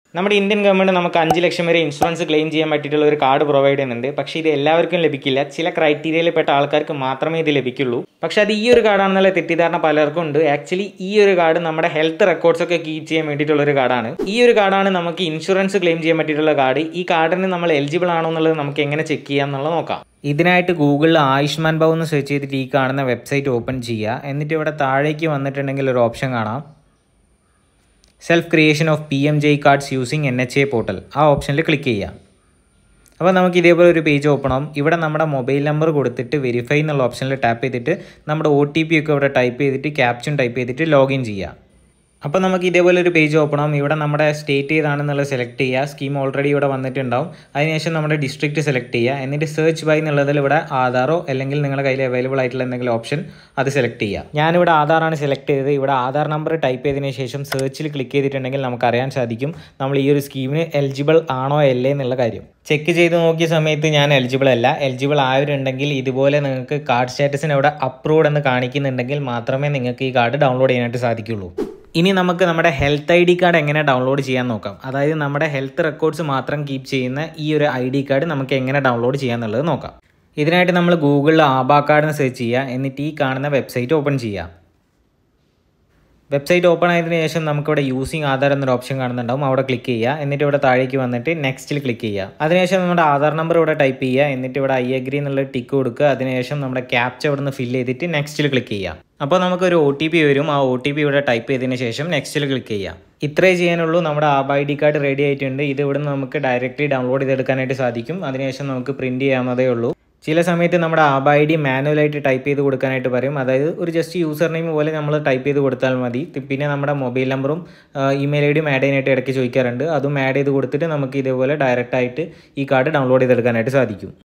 നമ്മുടെ Indian government നമുക്ക് അഞ്ച് ലക്ഷം വരെ ഇൻഷുറൻസ് ക്ലെയിം ചെയ്യാൻ പറ്റിയിട്ടുള്ള ഒരു കാർഡ് പ്രൊവൈഡ് ചെയ്യുന്നുണ്ട് പക്ഷേ ഇത് എല്ലാവർക്കും ലഭിക്കില്ല ചില ക്രൈറ്റീരിയയിൽ പെട്ട ആൾക്കാർക്ക് മാത്രമേ ഇത് ലഭിക്കുള്ളൂ പക്ഷേ അത് ഈ ഒരു കാർഡാണെന്നുള്ള തെറ്റിദ്ധാരണ പലർക്കും ഉണ്ട് ആക്ച്വലി ഈ ഒരു കാർഡ് നമ്മുടെ ഹെൽത്ത് റെക്കോർഡ്സ് ഒക്കെ കീപ്പ് ചെയ്യാൻ വേണ്ടിയിട്ടുള്ള ഒരു കാർഡാണ് ഈ ഒരു കാർഡാണ് നമുക്ക് ഇൻഷുറൻസ് ക്ലെയിം ചെയ്യാൻ പറ്റിയിട്ടുള്ള കാർഡ് ഈ കാർഡിന് നമ്മൾ എലിജിബിൾ ആണോ എന്നുള്ളത് നമുക്ക് എങ്ങനെ ചെക്ക് ചെയ്യാം എന്നുള്ളത് നോക്കാം ഇതിനായിട്ട് ഗൂഗിളിൽ ആയുഷ്മാൻ ഭവ് എന്ന് സെർച്ച് ചെയ്തിട്ട് ഈ കാണുന്ന വെബ്സൈറ്റ് ഓപ്പൺ ചെയ്യുക എന്നിട്ട് ഇവിടെ താഴേക്ക് വന്നിട്ടുണ്ടെങ്കിൽ ഒരു ഓപ്ഷൻ കാണാം self creation of P M J cards using N H A portal ആ ഓപ്ഷനിൽ ക്ലിക്ക് ചെയ്യാം അപ്പോൾ നമുക്ക് ഇതേപോലെ ഒരു പേജ് ഓപ്പൺ ആവും ഇവിടെ നമ്മുടെ മൊബൈൽ നമ്പർ കൊടുത്തിട്ട് വെരിഫൈ എന്നുള്ള ഓപ്ഷനിൽ ടാപ്പ് ചെയ്തിട്ട് നമ്മുടെ ഒ ടി പി ഒക്കെ ഇവിടെ ടൈപ്പ് ചെയ്തിട്ട് ക്യാപ്ഷൻ ടൈപ്പ് ചെയ്തിട്ട് ലോഗിൻ ചെയ്യാം അപ്പോൾ നമുക്ക് ഇതേപോലെ ഒരു പേജ് ഓപ്പൺ ആവും ഇവിടെ നമ്മുടെ സ്റ്റേറ്റ് ഏതാണെന്നുള്ളത് സെലക്ട് ചെയ്യുക സ്കീം ഓൾറെഡി ഇവിടെ വന്നിട്ടുണ്ടാവും അതിനുശേഷം നമ്മുടെ ഡിസ്ട്രിക്റ്റ് സെലക്ട് ചെയ്യുക എന്നിട്ട് സെർച്ച് ബൈ എന്നുള്ളതിൽ ഇവിടെ ആധാറോ അല്ലെങ്കിൽ നിങ്ങളുടെ കയ്യിൽ അവൈലബിൾ ആയിട്ടുള്ള എന്തെങ്കിലും ഓപ്ഷൻ അത് സെലക്ട് ചെയ്യുക ഞാനിവിടെ ആധാറാണ് സെലക്ട് ചെയ്തത് ഇവിടെ ആധാർ നമ്പർ ടൈപ്പ് ചെയ്തതിന് ശേഷം സെർച്ചിൽ ക്ലിക്ക് ചെയ്തിട്ടുണ്ടെങ്കിൽ നമുക്ക് അറിയാൻ സാധിക്കും നമ്മൾ ഈ ഒരു സ്കീമിന് എലിജിബിൾ ആണോ അല്ലേ എന്നുള്ള കാര്യം ചെക്ക് ചെയ്ത് നോക്കിയ സമയത്ത് ഞാൻ എലിജിബിൾ അല്ല എലിജിബിൾ ആയവരുണ്ടെങ്കിൽ ഇതുപോലെ നിങ്ങൾക്ക് കാർഡ് സ്റ്റാറ്റസിന് അവിടെ അപ്രൂവ്ഡ് എന്ന് കാണിക്കുന്നുണ്ടെങ്കിൽ മാത്രമേ നിങ്ങൾക്ക് ഈ കാർഡ് ഡൗൺലോഡ് ചെയ്യാനായിട്ട് സാധിക്കുള്ളൂ ഇനി നമുക്ക് നമ്മുടെ ഹെൽത്ത് ഐ ഡി കാർഡ് എങ്ങനെ ഡൗൺലോഡ് ചെയ്യാൻ നോക്കാം അതായത് നമ്മുടെ ഹെൽത്ത് റെക്കോർഡ്സ് മാത്രം കീപ്പ് ചെയ്യുന്ന ഈ ഒരു ഐ ഡി കാർഡ് നമുക്ക് എങ്ങനെ ഡൗൺലോഡ് ചെയ്യാന്നുള്ളത് നോക്കാം ഇതിനായിട്ട് നമ്മൾ ഗൂഗിളിൽ ആബാ കാർഡ് സെർച്ച് ചെയ്യുക എന്നിട്ട് ഈ കാണുന്ന വെബ്സൈറ്റ് ഓപ്പൺ ചെയ്യുക വെബ്സൈറ്റ് ഓപ്പൺ ആയതിനു ശേഷം നമുക്കിവിടെ യൂസിങ് ആധാർ എന്നൊരു ഓപ്ഷൻ കാണുന്നുണ്ടാവും അവിടെ ക്ലിക്ക് ചെയ്യുക എന്നിട്ട് ഇവിടെ താഴേക്ക് വന്നിട്ട് നെക്സ്റ്റിൽ ക്ലിക്ക് ചെയ്യുക അതിനുശേഷം നമ്മുടെ ആധാർ നമ്പർ ഇവിടെ ടൈപ്പ് ചെയ്യുക എന്നിട്ട് ഇവിടെ ഐ അഗ്രി എന്നുള്ള ടിക്ക് കൊടുക്കുക അതിനുശേഷം നമ്മുടെ ക്യാപ്ച ഇവിടെ നിന്ന് ഫില്ല് ചെയ്തിട്ട് നെക്സ്റ്റിൽ ക്ലിക്ക് ചെയ്യുക അപ്പോൾ നമുക്കൊരു ഒ ടി പി വരും ആ ഒ ടി പി ഇവിടെ ടൈപ്പ് ചെയ്തതിന് ശേഷം നെക്സ്റ്റിൽ ക്ലിക്ക് ചെയ്യാം ഇത്രേ ചെയ്യാനുള്ളൂ നമ്മുടെ ABHA I D card ready ആയിട്ടുണ്ട് ഇത് ഇവിടെ നിന്ന് നമുക്ക് ഡയറക്റ്റ്ലി ഡൗൺലോഡ് ചെയ്തെടുക്കാനായിട്ട് സാധിക്കും അതിനുശേഷം നമുക്ക് പ്രിൻറ്റ് ചെയ്യാവുന്നതേ ഉള്ളൂ ചില സമയത്ത് നമ്മുടെ ആബ് ഐ ഡി മാനുവലായിട്ട് ടൈപ്പ് ചെയ്ത് കൊടുക്കാനായിട്ട് പറയും അതായത് ഒരു ജസ്റ്റ് യൂസർ നെയിം പോലെ നമ്മൾ ടൈപ്പ് ചെയ്ത് കൊടുത്താൽ മതി പിന്നെ നമ്മുടെ മൊബൈൽ നമ്പറും ഇമെയിൽ ഐ ഡിയും ആഡ് ചെയ്യാനായിട്ട് ഇടയ്ക്ക് ചോദിക്കാറുണ്ട് അതും ആഡ് ചെയ്ത് കൊടുത്തിട്ട് നമുക്ക് ഇതേപോലെ ഡയറക്റ്റ് ആയിട്ട് ഈ കാർഡ് ഡൗൺലോഡ് ചെയ്തെടുക്കാനായിട്ട് സാധിക്കും